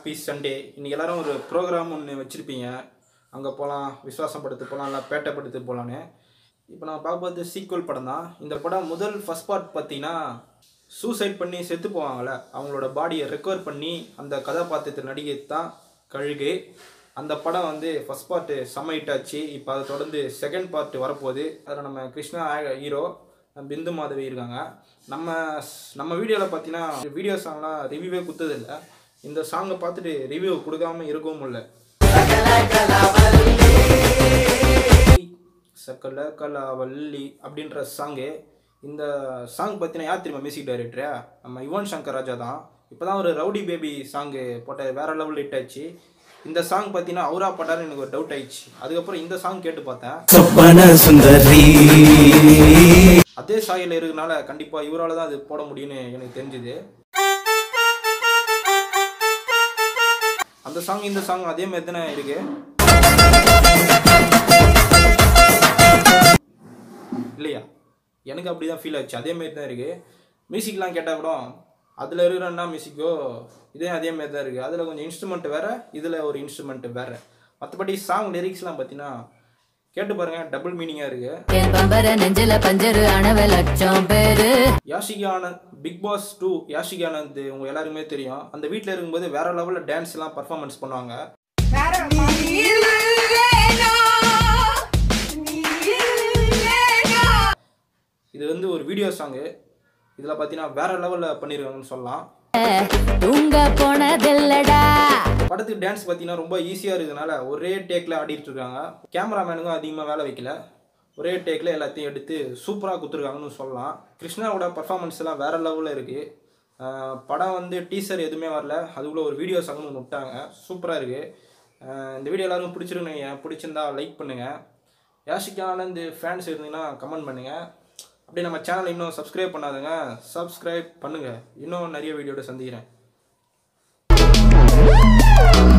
happy Sunday இன்னைக்கு எல்லாரும் ஒரு ப்ரோக்ராம் ஒன்று வச்சுருப்பீங்க அங்கே போகலாம் விஸ்வாசம் படுத்து போகலாம் இல்லை பேட்டை படுத்து போகலான்னு இப்போ நான் பார்ப்பது சீக்வல் படம் தான் இந்த படம் முதல் ஃபர்ஸ்ட் பார்ட் பார்த்தீங்கன்னா சூசைட் பண்ணி செத்து போவாங்கள்ல அவங்களோட பாடியை ரெக்கவர் பண்ணி அந்த கதாபாத்திரத்தில் நடிகை தான் கழுகு அந்த படம் வந்து ஃபர்ஸ்ட் பார்ட்டு செம்ம ஹிட் ஆச்சு இப்போ அதை தொடர்ந்து செகண்ட் பார்ட் வரப்போகுது அதில் நம்ம கிருஷ்ணா ஹீரோ பிந்து மாதவி இருக்காங்க நம்ம நம்ம வீடியோவில் பார்த்தீங்கன்னா வீடியோ சாங்லாம் ரிவ்யூவே குத்ததில்லை இந்த சாங்கை பார்த்துட்டு ரிவ்யூ கொடுக்காம இருக்கவும் முடியல சக்கல கலாவல்லி அப்படின்ற சாங்கு இந்த சாங் பார்த்தீங்கன்னா யார் தெரியுமா மியூசிக் டைரக்டரா நம்ம யுவன் சங்கர் ராஜா தான் இப்போ தான் ஒரு ரவுடி பேபி சாங்கு போட்ட வேற லெவல் ஹிட் ஆச்சு இந்த சாங் பார்த்தீங்கன்னா அவரா பட்டாரு எனக்கு ஒரு டவுட் ஆயிடுச்சு அதுக்கப்புறம் இந்த சாங் கேட்டு பார்த்தேன் சொப்பன சுந்தரி அதே சாயில் இருக்கனால கண்டிப்பாக இவரால் தான் அது போட முடியும்னு எனக்கு தெரிஞ்சுது அந்த சாங் இந்த சாங் அதே மாதிரி தானே இருக்கு இல்லையா எனக்கு அப்படி தான் ஃபீல் ஆச்சு அதே மாதிரி தான் இருக்கு மியூசிக்லாம் கேட்டால் கூட அதில் இருக்கிற என்ன மியூசிக்கோ இதே அதே மாதிரி தான் இருக்குது அதில் கொஞ்சம் இன்ஸ்ட்ருமெண்ட் வேறு இதில் ஒரு இன்ஸ்ட்ருமெண்ட் வேறு மற்றபடி சாங் லிரிக்ஸ்லாம் பார்த்தீங்கன்னா கேட்டு பாருங்க டபுள் மீனிங்காக இருக்குது என் பம்பர நெஞ்சில பஞ்சரு அணவ லட்சம் பேரு Yashika Anand big boss two Yashika Anand உங்க எல்லாருக்குமே தெரியும் அந்த வீட்டில் இருக்கும்போது வேற லெவலில் டான்ஸ் எல்லாம் பர்ஃபார்மன்ஸ் பண்ணுவாங்க இது வந்து ஒரு வீடியோ சாங்கு இதில் பார்த்தீங்கன்னா வேற லெவலில் பண்ணியிருக்காங்கன்னு சொல்லலாம் தூங்க போனதில்லடா படத்துக்கு டான்ஸ் பார்த்தீங்கன்னா ரொம்ப ஈஸியாக இருக்கிறதுனால ஒரே டேக்கில் ஆடிட்டு இருக்காங்க கேமராமேனுக்கும் அதிகமாக வேலை வைக்கல ஒரே டேக்கில் எல்லாத்தையும் எடுத்து சூப்பராக கொடுத்துருக்காங்கன்னு சொல்லலாம் கிருஷ்ணாவோட பர்ஃபார்மன்ஸ் எல்லாம் வேற லெவலில் இருக்குது படம் வந்து டீசர் எதுவுமே வரல அதுக்குள்ளே ஒரு வீடியோ சாங்னு ஒன்று விட்டாங்க சூப்பராக இருக்குது இந்த வீடியோ எல்லாருக்கும் பிடிச்சிருந்தீங்க பிடிச்சிருந்தா லைக் பண்ணுங்கள் யாஷிகா ஆனந்த் ஃபேன்ஸ் இருந்தீங்கன்னா கமெண்ட் பண்ணுங்கள் அப்படியே நம்ம சேனலை இன்னும் சப்ஸ்கிரைப் பண்ணாதுங்க சப்ஸ்கிரைப் பண்ணுங்கள் இன்னும் நிறைய வீடியோட சந்திக்கிறேன்